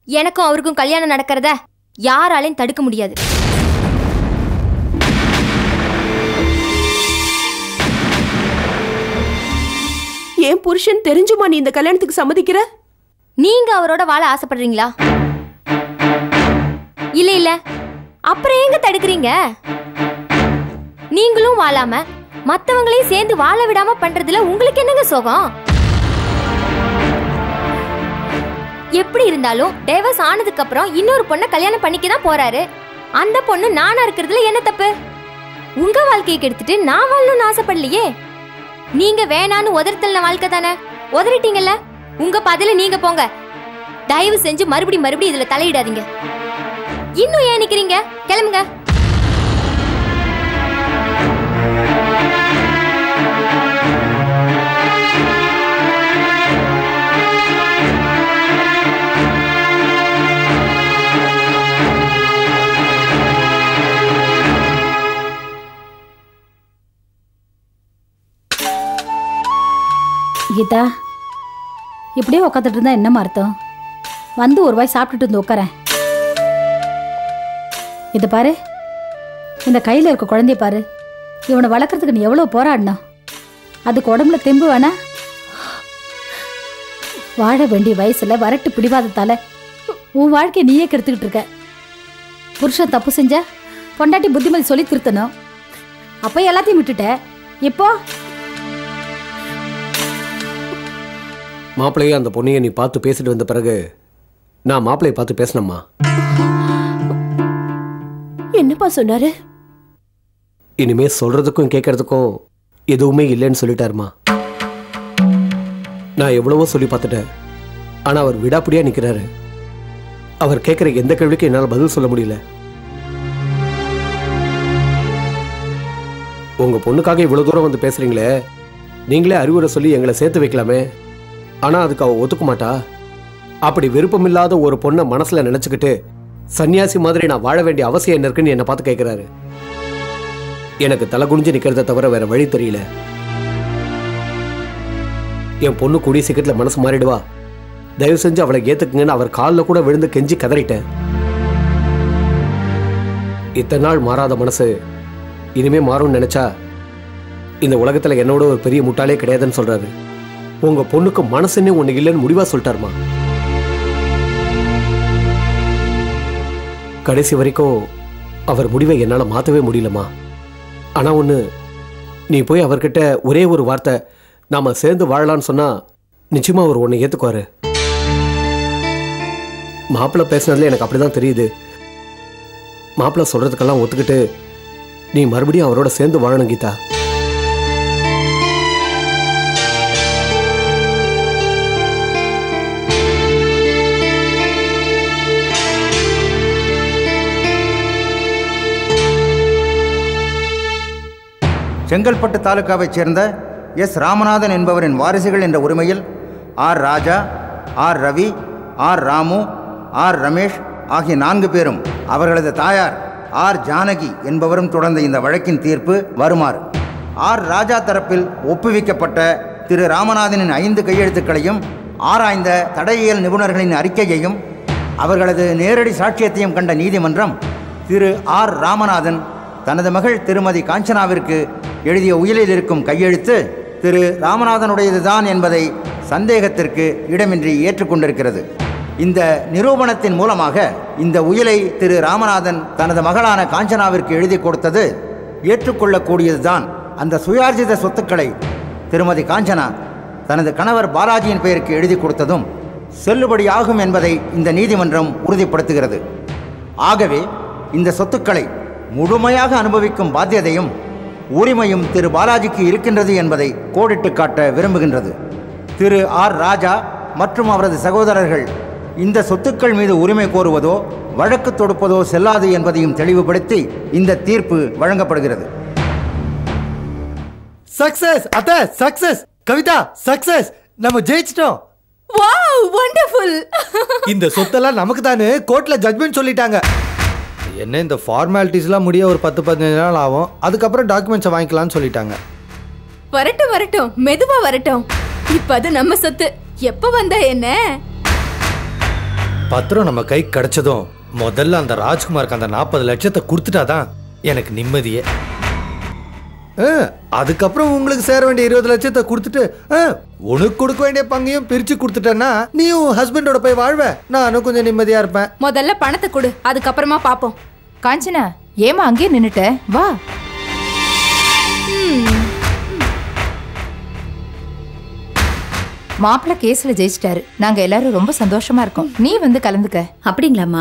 எனக்கும் அவருக்கும் கல்யாணம் நடக்கிறத யாராலையும் தடுக்க முடியாது என் புருஷன் தெரிஞ்சுமா நீ இந்த கல்யாணத்துக்கு சம்மதிக்கிற நீங்க அவரோட வாழ ஆசைப்படுறீங்களா இல்ல இல்ல அப்புறம் எங்க தடுக்கிறீங்க நீங்களும் வாழாம மத்தவங்களையும் சேர்ந்து வாழ விடாம பண்றதுல உங்களுக்கு என்னங்க சுகம் எப்படி இருந்தாலும் டைவர்ஸ் ஆனதுக்கு அப்புறம் இன்னொரு பொண்ணை கல்யாணம் பண்ணிக்க தான் போறாரு அந்த பொண்ணு நானா இருக்கிறதுல என்ன தப்பு உங்க வாழ்க்கையை கெடுத்துட்டு நான் வாழணும்னு ஆசைப்படலையே நீங்க வேணான்னு உதறத்தல்ன வாழ்க்கை தானே உதறிட்டீங்கல்ல உங்க பதில நீங்க போங்க தயவு செஞ்சு மறுபடி மறுபடி இதுல தலையிடாதீங்க இன்னும் ஏன் நிக்கிறீங்க கிளம்புங்க கீதா இப்படியே உட்காந்துட்டு இருந்தா என்னம்மா அர்த்தம் வந்து ஒரு வாய் சாப்பிட்டுட்டு வந்து உட்காரேன் இதை பாரு இந்த கையில் இருக்க குழந்தைய பாரு இவனை வளர்க்குறதுக்கு நீ எவ்வளோ போராடினா அதுக்கு உடம்புல தெம்பு வேணா வாழ வேண்டிய வயசுல வரட்டு பிடிவாதத்தால உன் வாழ்க்கையை நீயே கெடுத்துக்கிட்டு இருக்க புருஷன் தப்பு செஞ்சா பொண்டாட்டி புத்திமதி சொல்லி திருத்தணும் அப்போ எல்லாத்தையும் விட்டுட்ட இப்போ மாப்பிள்ளையே அந்த பொண்ணையை நீ பார்த்து பேசிட்டு வந்த பிறகு நான் மாப்பிள்ளையை பார்த்து பேசினம்மா என்னப்பா சொன்னாரு இனிமே சொல்றதுக்கும் கேட்கறதுக்கும் எதுவுமே இல்லைன்னு சொல்லிட்டாருமா நான் எவ்வளவோ சொல்லி பார்த்துட்டேன் ஆனா அவர் விடாப்பிடியா நிக்கிறாரு அவர் கேட்குற எந்த கேள்விக்கும் என்னால் பதில் சொல்ல முடியல உங்க பொண்ணுக்காக இவ்வளவு தூரம் வந்து பேசுறீங்களே நீங்களே அறிவுரை சொல்லி எங்களை சேர்த்து வைக்கலாமே ஆனா அதுக்கு அவ ஒத்துக்க மாட்டா அப்படி விருப்பமில்லாத ஒரு பொண்ணை மனசுல நினைச்சுக்கிட்டு சன்னியாசி மாதிரி நான் வாழ வேண்டிய அவசியம் என்ன இருக்குன்னு என்னை பார்த்து கேட்கிறாரு எனக்கு தலை குனிஞ்சு நிக்கிறத தவிர வேற வழி தெரியல என் பொண்ணு கூடிய சீக்கிரத்துல மனசு மாறிடுவா தயவு செஞ்சு அவளை ஏத்துக்குங்கன்னு அவர் காலில் கூட விழுந்து கெஞ்சி கதறிட்டேன் இத்தனை நாள் மாறாத மனசு இனிமே மாறும்னு நினைச்சா இந்த உலகத்துல என்னோட ஒரு பெரிய முட்டாளே கிடையாதுன்னு சொல்றாரு உங்க பொண்ணுக்கு மனசுன்னே ஒண்ணு இல்லைன்னு முடிவா சொல்லிட்டாருமா கடைசி வரைக்கும் அவர் முடிவை என்னால மாத்தவே முடியலம்மா ஆனா ஒண்ணு நீ போய் அவர்கிட்ட ஒரே ஒரு வார்த்தை நாம சேர்ந்து வாழலாம்னு சொன்னா நிச்சயமா அவர் உன்னை ஏத்துக்குவாரு மாப்பிள்ளை பேசுனதுல எனக்கு அப்படிதான் தெரியுது மாப்பிள்ளை சொல்றதுக்கெல்லாம் ஒத்துக்கிட்டு நீ மறுபடியும் அவரோட சேர்ந்து வாழணும் கீதா செங்கல்பட்டு தாலுகாவைச் சேர்ந்த எஸ் ராமநாதன் என்பவரின் வாரிசுகள் என்ற உரிமையில் R Raja R Ravi R Ramu R Ramesh ஆகிய நான்கு பேரும் அவர்களது தாயார் ஆர் ஜானகி என்பவரும் தொடர்ந்த இந்த வழக்கின் தீர்ப்பு வருமாறு ஆர் ராஜா தரப்பில் ஒப்புவிக்கப்பட்ட திரு ராமநாதனின் ஐந்து கையெழுத்துக்களையும் ஆராய்ந்த தடையியல் நிபுணர்களின் அறிக்கையையும் அவர்களது நேரடி சாட்சியத்தையும் கண்ட நீதிமன்றம் திரு ஆர் ராமநாதன் தனது மகள் திருமதி காஞ்சனாவிற்கு எழுதிய உயிலில் இருக்கும் கையெழுத்து திரு ராமநாதனுடையதுதான் என்பதை சந்தேகத்திற்கு இடமின்றி ஏற்றுக்கொண்டிருக்கிறது இந்த நிரூபணத்தின் மூலமாக இந்த உயிலை திரு ராமநாதன் தனது மகளான காஞ்சனாவிற்கு எழுதி கொடுத்தது ஏற்றுக்கொள்ளக்கூடியதுதான் அந்த சுயார்ஜித சொத்துக்களை திருமதி காஞ்சனா தனது கணவர் பாலாஜியின் பெயருக்கு எழுதி கொடுத்ததும் செல்லுபடியாகும் என்பதை இந்த நீதிமன்றம் உறுதிப்படுத்துகிறது ஆகவே இந்த சொத்துக்களை முழுமையாக அனுபவிக்கும் பாத்தியதையும் உரிமையும் திரு பாலாஜிக்கு இருக்கின்றது என்பதை கோடிட்டு காட்ட விரும்புகின்றது திரு ஆர் ராஜா மற்றும் அவரது சகோதரர்கள் இந்த சொத்துக்கள் மீது உரிமை கோருவதோ வழக்கு தொடுப்பதோ செல்லாது என்பதையும் தெளிவுபடுத்தி இந்த தீர்ப்பு வழங்கப்படுகிறது சக்சஸ் அத்த சக்சஸ் கவிதா சக்சஸ் நம்ம ஜெயிச்சிட்டோம் வாவ் வண்டர்ஃபுல் இந்த சொத்தெல்லாம் நமக்கு தானே கோர்ட்ல ஜட்மெண்ட் சொல்லிட்டாங்க என்ன இந்த ஃபார்மாலிட்டிஸ்லாம் முடிய ஒரு பத்து பதினஞ்சு நாள் ஆகும் அதுக்கப்புறம் டாக்குமெண்ட்ஸை வாங்கிக்கலாம்னு சொல்லிட்டாங்க வரட்டும் வரட்டும் மெதுவா வரட்டும் இப்ப அது நம்ம சொத்து எப்ப வந்தா என்ன பத்திரம் நம்ம கை கிடைச்சதும் முதல்ல அந்த ராஜ்குமாருக்கு அந்த நாற்பது லட்சத்தை கொடுத்துட்டாதான் எனக்கு நிம்மதியே ஆ, அதுக்கப்புறம் உங்களுக்கு சேர வேண்டிய இருபது லட்சத்தை கொடுத்துட்டு ஆ, உனக்கு கொடுக்க வேண்டிய பங்கையும் பிரிச்சு கொடுத்துட்டேன்னா நீயும் ஹஸ்பண்டோட போய் வாழ்வ நானும் கொஞ்சம் நிம்மதியா இருப்பேன் முதல்ல பணத்தை கொடு அதுக்கப்புறமா பாப்போம் காஞ்சனா ஏமா அங்கேயே நின்னுட்ட வா மாப்பிள்ள கேஸ்ல ஜெயிச்சிட்டாரு நாங்க எல்லாரும் ரொம்ப சந்தோஷமா இருக்கோம் நீ வந்து கலந்துக்க அப்படிங்களாம்மா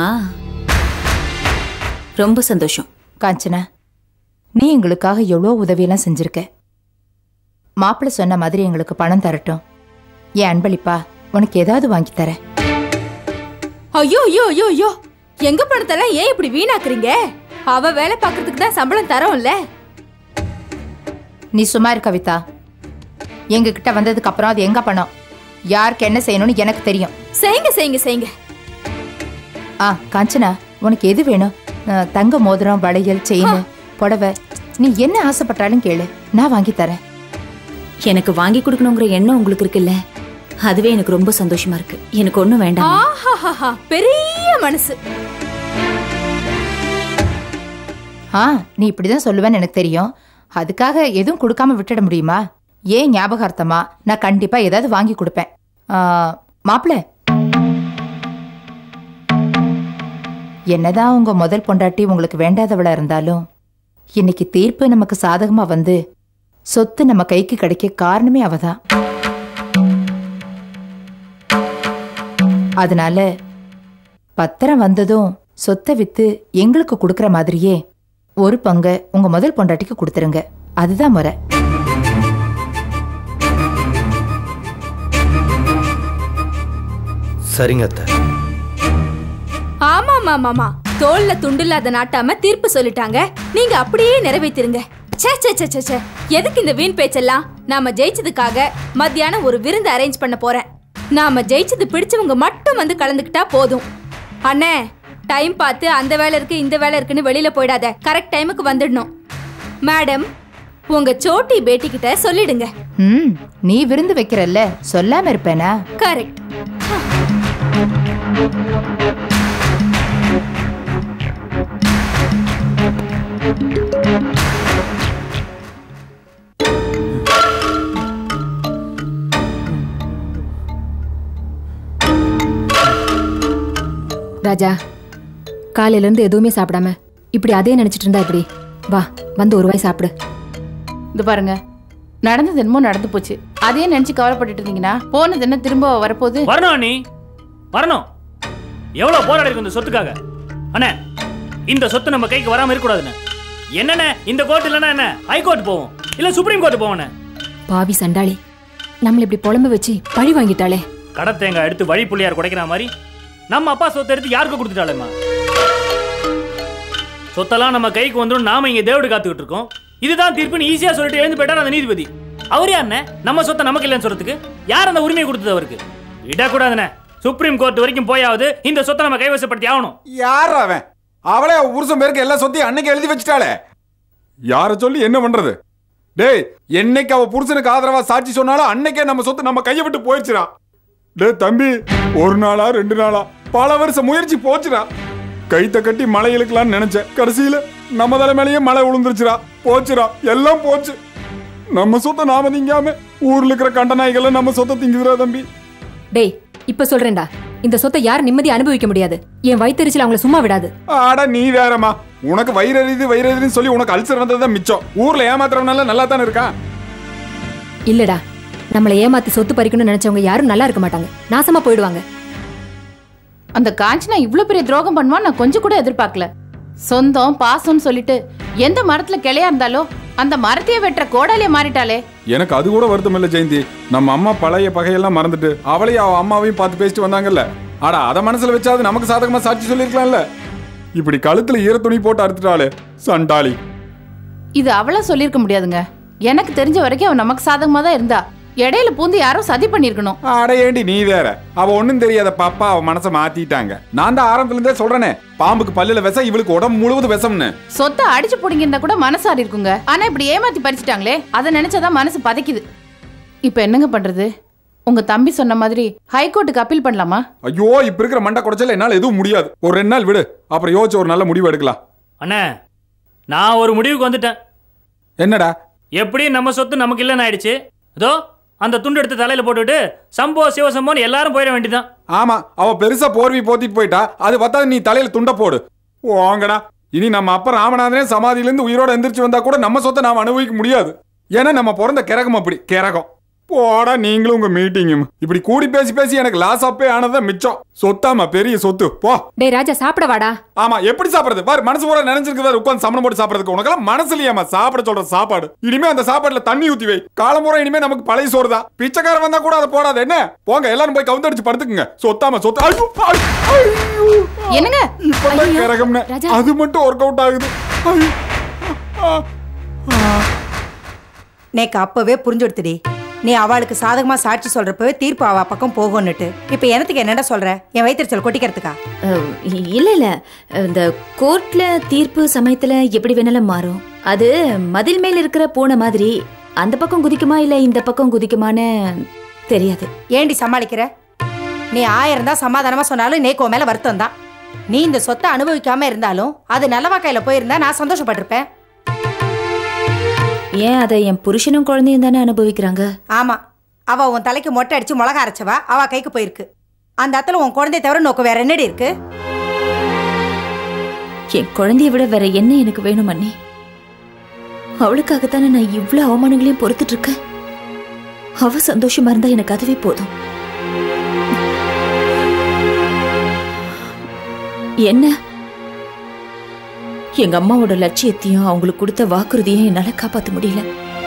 ரொம்ப சந்தோஷம் காஞ்சனா நீ எங்களுக்காக எவ்வளோ உதவியெல்லாம் செஞ்சிருக்க மாப்பிள்ள சொன்ன மாதிரி எங்களுக்கு பணம் தரட்டும் என் அன்பளிப்பா உனக்கு ஏதாவது வாங்கி தரேன் ஐயோ ஐயோ ஐயோ ஐயோ எங்க பணத்தெல்லாம் ஏன் இப்படி வீணாக்குறீங்க அவ வேலை பார்க்கறதுக்கு தான் சம்பளம் தரோம்ல நீ சும்மா இரு கவிதா எங்க கிட்ட வந்ததுக்கு அப்புறம் அது எங்க பணம் யாருக்கு என்ன செய்யணும்னு எனக்கு தெரியும் செய்யுங்க செய்யுங்க செய்யுங்க ஆ காஞ்சனா உனக்கு எது வேணும் அஹ், தங்க மோதிரம் வளையல் செயின் புடவை நீ என்ன ஆசைப்பட்டாலும் கேளு நான் வாங்கி தரேன் எனக்கு வாங்கி கொடுக்கணுங்கிற எண்ணம் உங்களுக்கு இருக்குல்ல அதுவே எனக்கு ரொம்ப சந்தோஷமா இருக்கு எனக்கு ஒண்ணும் வேண்டாம் ஆஹாஹாஹா, பெரிய மனசு ஆ நீ இப்படிதான் சொல்லுவேன்னு எனக்கு தெரியும் அதுக்காக எதுவும் கொடுக்காம விட்டுட முடியுமா ஏன் ஞாபகார்த்தமா நான் கண்டிப்பா ஏதாவது வாங்கி கொடுப்பேன் ஆ, மாப்பிள என்னதான் உங்க முதல் பொண்டாட்டி உங்களுக்கு வேண்டாதவளா இருந்தாலும் இன்னைக்கு தீர்ப்பு நமக்கு சாதகமா வந்து சொத்து நம்ம கைக்கு கிடைக்க காரணமே அவதான் அதனால பத்திரம் வந்ததும் சொத்தை வித்து எங்களுக்கு கொடுக்கற மாதிரியே ஒரு பங்கை உங்க முதல் பொண்டாட்டிக்கு கொடுத்துருங்க அதுதான் முறை சரிங்க அத்தை ஆமா மாமா தோல்ல துண்டு இல்லாத நாட்டாம தீர்ப்பு சொல்லிட்டாங்க நீங்க அப்படியே நிறைவேத்திருங்க ச்சே ச்சே ச்சே ச்சே, ச்சே எதுக்கு இந்த வீண் பேச்செல்லாம் நாம ஜெயிச்சதுக்காக மத்தியானம் ஒரு விருந்து அரேஞ்ச் பண்ண போறேன் நாம ஜெயிச்சது பிடிச்சவங்க மட்டும் வந்து கலந்துக்கிட்டா போதும் அண்ணே டைம் பார்த்து அந்த வேலை இருக்கு இந்த வேலை இருக்குன்னு வெளியில போயிடாத கரெக்ட் டைமுக்கு வந்துடணும் மேடம் உங்க சோட்டி பேட்டி கிட்ட சொல்லிடுங்க ம் நீ விருந்து வைக்கிறல்ல சொல்லாம இருப்பேனா கரெக்ட் ராஜா காலையில இருந்து எதுவுமே சாப்பிடாம இப்படி அதே நினைச்சிட்டு இருந்தா இப்படி வா வந்து ஒரு வாய் சாப்பிடு இது பாருங்க நடந்தது என்னமோ நடந்து போச்சு அதே நினைச்சு கவலைப்பட்டுட்டு இருந்தீங்கன்னா போனது என்ன திரும்ப வரப்போகுது வரணும் நீ வரணும் எவ்வளவு போராடி இருக்கு இந்த சொத்துக்காக அண்ணே இந்த சொத்து நம்ம கைக்கு வராம இருக்கக்கூடாதுண்ணே என்னண்ணே இந்த கோர்ட் இல்லைன்னா என்ன ஹைகோர்ட் போவோம் இல்ல சுப்ரீம் கோர்ட் போவோண்ணே பாவி சண்டாளி நம்மள இப்படி புலம்பு வச்சு பழி வாங்கிட்டாளே கடை தேங்காய் எடுத்து வழி புள்ளியார் குடைக்கிற மாதிரி நம்ம அப்பா சொத்தை எடுத்து யாருக்கு கொடுத்துட்டாளேம்மா சொத்தெல்லாம் நம்ம கைக்கு வந்துடும் நாம இங்க தேவடு காத்துக்கிட்டு இருக்கோம் இதுதான் தீர்ப்புன்னு ஈஸியா சொல்லிட்டு எழுந்து போயிட்டார் அந்த நீதிபதி அவர் யாருண்ணே நம்ம சொத்தை நமக்கு இல்லைன்னு சொல்றதுக்கு யார் அந்த உரிமையை கொடுத்தது அவருக்கு விடக்கூடாதுண்ணே சுப்ரீம் கோர்ட் வரைக்கும் போயாவது இந்த சொத்தை நம்ம கைவசப்படுத்தி ஆகணும் யார் அவன் அவளே அவ புருஷன் பேருக்கு எல்லா சொத்தையும் அன்னைக்கு எழுதி வச்சுட்டாளே யார சொல்லி என்ன பண்றது டேய் என்னைக்கு அவ புருஷனுக்கு ஆதரவா சாட்சி சொன்னாலும் அன்னைக்கே நம்ம சொத்து நம்ம கையை விட்டு போயிடுச்சுடா டேய் தம்பி ஒரு நாளா ரெண்டு நாளா பல வருஷம் முயற்சி போச்சுடா கைத்த கட்டி மலை இழுக்கலாம்னு நினைச்சேன் கடைசியில நம்ம தலை மேலேயே மழை விழுந்துருச்சுடா போச்சுடா எல்லாம் போச்சு நம்ம சொத்தை நாம திங்காம ஊர்ல இருக்கிற கண்ட நாய்கள் நம்ம சொத்தை திங்குதுடா தம்பி டேய் இப்ப சொல்றேன்டா இந்த சொத்தை யார் நிம்மதி அனுபவிக்க முடியாது என் வயிற்றுச்சல் அவங்கள சும்மா விடாது ஆடா நீ வேறம்மா உனக்கு வயிறறிது வயிறறிதுன்னு சொல்லி உனக்கு அல்சர் வந்தது மிச்சம் ஊர்ல ஏமாத்துறவனால நல்லா தானே இருக்கான் இல்லடா நம்மளை ஏமாத்தி சொத்து பறிக்கணும்னு நினைச்சவங்க யாரும் நல்லா இருக்க மாட்டாங்க நாசமா போயிடுவாங்க அந்த காஞ்சனா இவ்ளோ பெரிய துரோகம் பண்ணுவான்னு நான் கொஞ்சம் கூட எதிர்பார்க்கல சொந்தம் பாசம்னு சொல்லிட்டு எந்த மரத்துல கிளையா இருந்தாலோ அந்த மரத்தையே வெட்டுற கோடாலிய மாறிட்டாளே எனக்கு அது கூட வருத்தம் இல்ல ஜெயந்தி நம்ம அம்மா பழைய பகையெல்லாம் மறந்துட்டு அவளையும் அவ அம்மாவையும் பார்த்து பேசிட்டு வந்தாங்கல்ல ஆடா அத மனசுல வச்சாது நமக்கு சாதகமா சாட்சி சொல்லிருக்கலாம்ல இப்படி கழுத்துல ஈர துணி போட்டு அறுத்துட்டாளே சண்டாளி இது அவளா சொல்லியிருக்க முடியாதுங்க எனக்கு தெரிஞ்ச வரைக்கும் அவ நமக்கு சாதகமா தான் இருந்தா இடையில பூந்து யாரோ சதி பண்ணிருக்கணும் அட ஏண்டி நீ வேற அவ ஒண்ணும் தெரியாத பாப்பா அவ மனசை மாத்திட்டாங்க நான் தான் ஆரம்பத்துல இருந்தே சொல்றேனே பாம்புக்கு பல்லுல விஷம் இவளுக்கு உடம்பு முழுவதும் விஷம்னு சொத்தை அடிச்சு பிடிங்கிருந்தா கூட மனசாரி இருக்குங்க ஆனா இப்படி ஏமாத்தி பறிச்சுட்டாங்களே அதை நினைச்சாதான் மனசு பதைக்குது இப்ப என்னங்க பண்றது உங்க தம்பி சொன்ன மாதிரி ஹைகோர்ட்டுக்கு அப்பீல் பண்ணலாமா ஐயோ இப்ப இருக்கிற மண்டை குடைச்சல என்னால எதுவும் முடியாது ஒரு ரெண்டு நாள் விடு அப்புறம் யோசிச்சு ஒரு நல்ல முடிவு எடுக்கலாம் அண்ணே நான் ஒரு முடிவுக்கு வந்துட்டேன் என்னடா எப்படியும் நம்ம சொத்து நமக்கு இல்லைன்னு ஆயிடுச்சு அதோ அந்த துண்டு எடுத்து தலையில போட்டுவிட்டு சம்போ சிவசம்போன்னு எல்லாரும் போயிட வேண்டியதான் ஆமா அவ பெருசா போர்வி போத்திட்டு போயிட்டா அது பத்தாது நீ தலையில துண்ட போடு வாங்கடா இனி நம்ம அப்பா ராமநாதனே சமாதியில இருந்து உயிரோட எந்திரிச்சு வந்தா கூட நம்ம சொத்தை நாம அனுபவிக்க முடியாது ஏன்னா நம்ம பிறந்த கிரகம் அப்படி கிரகம் போடா நீங்களும் உங்க மீட்டிங்கும் இப்படி கூடி பேசி பேசி எனக்கு லாஸ் அப்பே ஆனதான் மிச்சம் சொத்தாமா பெரிய சொத்து போ டேய் ராஜா சாப்பிட வாடா ஆமா எப்படி சாப்பிடுறது பாரு மனசு பூரா நினைச்சிருக்குதா உட்காந்து சமணம் போட்டு சாப்பிடுறதுக்கு உனக்கெல்லாம் மனசு இல்லையாமா சாப்பிட சொல்ற சாப்பாடு இனிமே அந்த சாப்பாடுல தண்ணி ஊத்தி வை காலம் பூரா இனிமே நமக்கு பழைய சோறு தான் பிச்சைக்காரன் வந்தா கூட அதை போடாது என்ன போங்க எல்லாரும் போய் கவுந்தடிச்சு படுத்துக்குங்க சொத்தாம சொத்து ஐயோ, ஐயோ, ஐயோ. என்னங்க இப்பதான் கிரகம்னு அது மட்டும் ஒர்க் அவுட் ஆகுது ஐயோ. நேக்கு அப்பவே புரிஞ்சுடுத்துடி நீ அவளுக்கு சாதகமா சாட்சி சொல்றப்பவே தீர்ப்பு அவ பக்கம் போகும்னுட்டு இப்ப எனத்துக்கு என்னடா சொல்ற என் வயிற்றுச்சல் கொட்டிக்கிறதுக்கா அஹ், இல்ல இல்ல இந்த கோர்ட்ல தீர்ப்பு சமயத்துல எப்படி வேணாலும் மாறும் அது மதில் மேல இருக்கிற பூனை மாதிரி அந்த பக்கம் குதிக்குமா இல்ல இந்த பக்கம் குதிக்குமான்னு தெரியாது ஏண்டி சமாளிக்கிற நீ ஆயிரம் தான் சமாதானமா சொன்னாலும் நேக்கு உன் மேல வருத்தம் தான் நீ இந்த சொத்தை அனுபவிக்காம இருந்தாலும் அது நல்லவா கையில போயிருந்தா நான் சந்தோஷப்பட்டிருப்பேன் ஏன் அதை என் புருஷனும் குழந்தையும் தானே அனுபவிக்கிறாங்க ஆமா அவ உன் தலைக்கு மொட்டை அடிச்சு மிளகா அரைச்சவா அவ கைக்கு போயிருக்கு அந்த அத்துல உன் குழந்தைய தவிர நோக்கு வேற என்னடி இருக்கு என் குழந்தைய விட வேற என்ன எனக்கு வேணும் அண்ணி அவளுக்காகத்தானே நான் இவ்வளவு அவமானங்களையும் பொறுத்துட்டு இருக்கேன் அவ சந்தோஷமா இருந்தா எனக்கு அதுவே போதும் என்ன எங்க அம்மாவோட லட்சியத்தையும் அவங்களுக்கு கொடுத்த வாக்குறுதியும் என்னால காப்பாத்த முடியல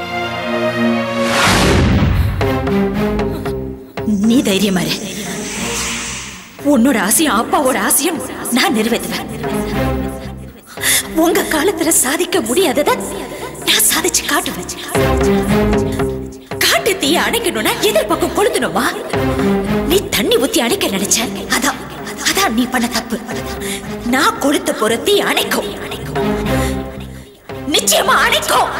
நீ தைரியமா இரு உன்னோட ஆசையும் அப்பாவோட ஆசையும் நான் நிறைவேற்றுவேன் உங்க காலத்துல சாதிக்க முடியாதத நான் சாதிச்சு காட்டுவேன் காட்டு தீய அணைக்கணும்னா எதிர்பக்கம் கொளுத்தணுமா நீ தண்ணி ஊத்தி அணைக்க நினைச்ச அதான் அதான் நீ பண்ண தப்பு நான் கொளுத்த போற தீ அணைக்கும் நிச்சயமா அணைக்கும்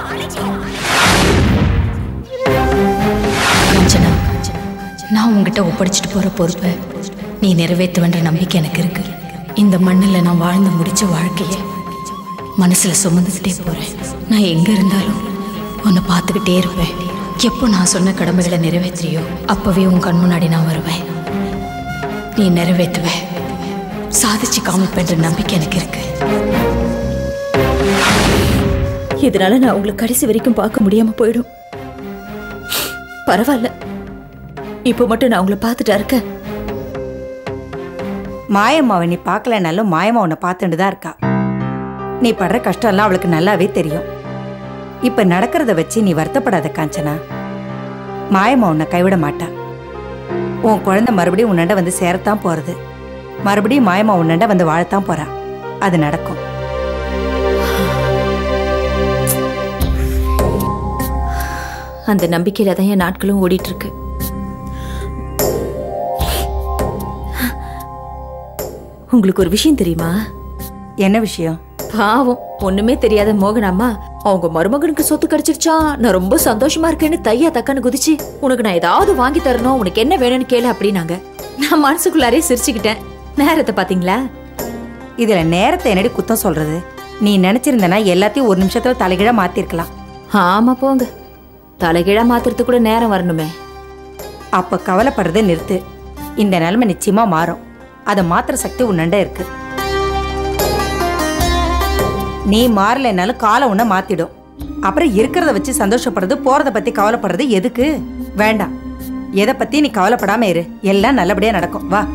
காஞ்சனா நான் உங்ககிட்ட ஒப்படைச்சிட்டு போற பொறுப்பை நீ நிறைவேற்றுவன்ற நம்பிக்கை எனக்கு இருக்கு இந்த மண்ணில் நான் வாழ்ந்து முடிச்ச வாழ்க்கையை மனசுல சுமந்துக்கிட்டே போறேன் நான் எங்க இருந்தாலும் உன்னை பார்த்துக்கிட்டே இருப்பேன் எப்போ நான் சொன்ன கடமைகளை நிறைவேற்றியோ அப்பவே உன் கண் முன்னாடி நான் வருவேன் நீ நிறைவேற்றுவ சாதிச்சு காமிப்பேன்ற நம்பிக்கை எனக்கு இருக்கு இதனால நான் உங்களை கடைசி வரைக்கும் பார்க்க முடியாம போயிடும் பரவாயில்ல இப்போ மட்டும் நான் உங்களை பார்த்துட்டா இருக்கேன் மாயம்மாவை நீ பார்க்கலனாலும் மாயம்மா உன்னை பார்த்துட்டு தான் இருக்கா நீ படுற கஷ்டம்லாம் அவளுக்கு நல்லாவே தெரியும் இப்ப நடக்கிறத வச்சு நீ வருத்தப்படாத காஞ்சனா மாயம்மா உன்னை கைவிட மாட்டா உன் குழந்தை மறுபடியும் உன்னண்ட வந்து சேரத்தான் போறது மறுபடியும் மாயம்மா உன்னண்ட வந்து வாழத்தான் போறா அது நடக்கும் அந்த நம்பிக்கையில தான் என் நாட்களும் ஓடிட்டு இருக்கு உங்களுக்கு ஒரு விஷயம் தெரியுமா என்ன விஷயம் பாவம் ஒண்ணுமே தெரியாத மோகனாம்மா அவங்க மருமகனுக்கு சொத்து கிடைச்சிருச்சா நான் ரொம்ப சந்தோஷமா இருக்கேன்னு தையா தக்கான்னு குதிச்சு உனக்கு நான் ஏதாவது வாங்கி தரணும் உனக்கு என்ன வேணும்னு கேளு அப்படின்னாங்க நான் மனசுக்குள்ளாரே சிரிச்சுக்கிட்டேன் நேரத்தை பாத்தீங்களா இதுல நேரத்தை என்னடி குத்தம் சொல்றது நீ நினைச்சிருந்தனா எல்லாத்தையும் ஒரு நிமிஷத்துல தலைகீழா மாத்திருக்கலாம் ஆமா போங்க தலைகீழா மாத்துறதுக்கு கூட நேரம் வரணுமே அப்ப கவலைப்படுறதை நிறுத்து இந்த நிலைமை நிச்சயமா மாறும் அதை மாத்துற சக்தி உன்னண்ட இருக்கு நீ மாறலைனாலும் காலம் உன்னை மாத்திடும் அப்புறம் இருக்கிறத வச்சு சந்தோஷப்படுறது போறத பத்தி கவலைப்படுறது எதுக்கு வேண்டாம் எதை பத்தி நீ கவலைப்படாம இரு எல்லாம் நல்லபடியா நடக்கும் வா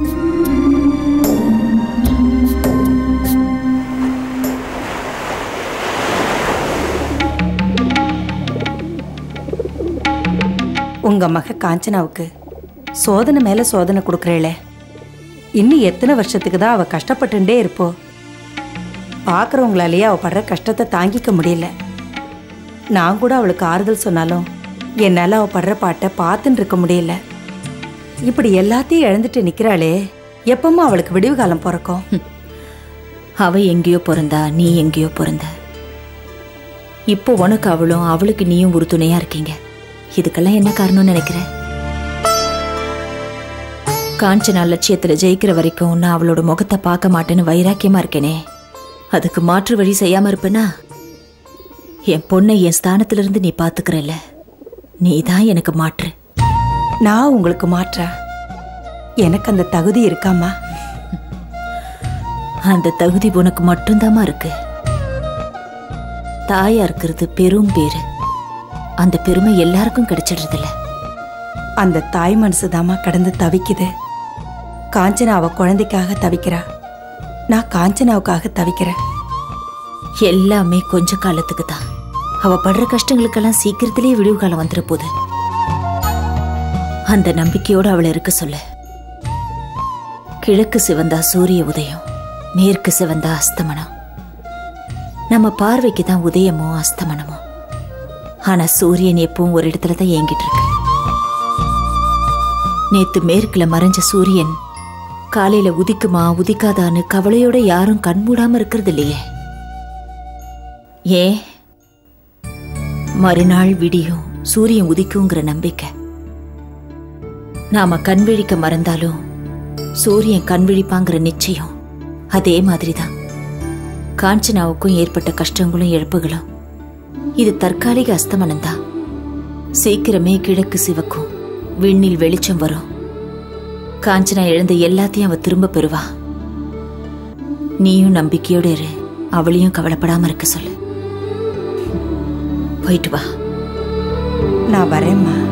உங்க மக காஞ்சனாவுக்கு சோதனை மேல சோதனை கொடுக்குறேளே இன்னும் எத்தனை வருஷத்துக்கு தான் அவ கஷ்டப்பட்டுட்டே இருப்போ பார்க்குறவங்களாலேயே அவ படுற கஷ்டத்தை தாங்கிக்க முடியல நான் கூட அவளுக்கு ஆறுதல் சொன்னாலும் என்னால் அவ படுற பாட்டை பார்த்துன்னு இருக்க முடியல இப்படி எல்லாத்தையும் இழந்துட்டு நிற்கிறாளே எப்பமா அவளுக்கு விடிவு காலம் பிறக்கும் அவ எங்கேயோ பிறந்தா நீ எங்கேயோ பிறந்த இப்போ உனக்கு அவளும் அவளுக்கு நீயும் ஒரு துணையா இருக்கீங்க இதுக்கெல்லாம் என்ன காரணம்னு நினைக்கிற காஞ்சனா லட்சியத்துல ஜெயிக்கிற வரைக்கும் நான் அவளோட முகத்தை பார்க்க மாட்டேன்னு வைராக்கியமா இருக்கேனே அதுக்கு மாற்று வழி செய்யாம இருப்பேனா என் பொண்ணை என் ஸ்தானத்துல இருந்து நீ பாத்துக்கிறல்ல நீ தான் எனக்கு மாற்று நான் உங்களுக்கு மாற்றா எனக்கு அந்த தகுதி இருக்காமா அந்த தகுதி உனக்கு மட்டும்தாம்மா இருக்கு தாயா இருக்கிறது பெரும் பேரு அந்த பெருமை எல்லாருக்கும் கிடைச்சிடுறதில்ல அந்த தாய் மனசுதாம்மா கடந்து தவிக்குது காஞ்சனா அவ குழந்தைக்காக தவிக்கிறா நான் காஞ்சனாவுக்காக தவிக்கிறேன் எல்லாமே கொஞ்ச காலத்துக்கு தான் அவ படுற கஷ்டங்களுக்கெல்லாம் சீக்கிரத்திலேயே விடிவு காலம் வந்துட போகுது அந்த நம்பிக்கையோட அவளை இருக்க சொல்லு கிழக்கு சிவந்தா சூரிய உதயம் மேற்கு சிவந்தா அஸ்தமனம் நம்ம பார்வைக்கு தான் உதயமோ அஸ்தமனமோ ஆனா சூரியன் எப்பவும் ஒரு இடத்துல தான் ஏங்கிட்டு இருக்கு நேத்து மேற்குல மறைஞ்ச சூரியன் காலையில உதிக்குமா உதிக்காதான்னு கவலையோட யாரும் கண்மூடாம இருக்கிறது இல்லையே ஏன் மறுநாள் விடியும் சூரியன் உதிக்குங்கிற நம்பிக்கை நாம கண் விழிக்க மறந்தாலும் சூரியன் கண் விழிப்பாங்கிற நிச்சயம் அதே மாதிரிதான் காஞ்சனாவுக்கும் ஏற்பட்ட கஷ்டங்களும் இழப்புகளும் இது தற்காலிக அஸ்தமனம் தான் சீக்கிரமே கிழக்கு சிவக்கும் விண்ணில் வெளிச்சம் வரும் காஞ்சனா இழந்த எல்லாத்தையும் அவ திரும்ப பெறுவா நீயும் நம்பிக்கையோட இரு அவளையும் கவலைப்படாம இருக்க சொல்லு போயிட்டு வா நான் வரேம்மா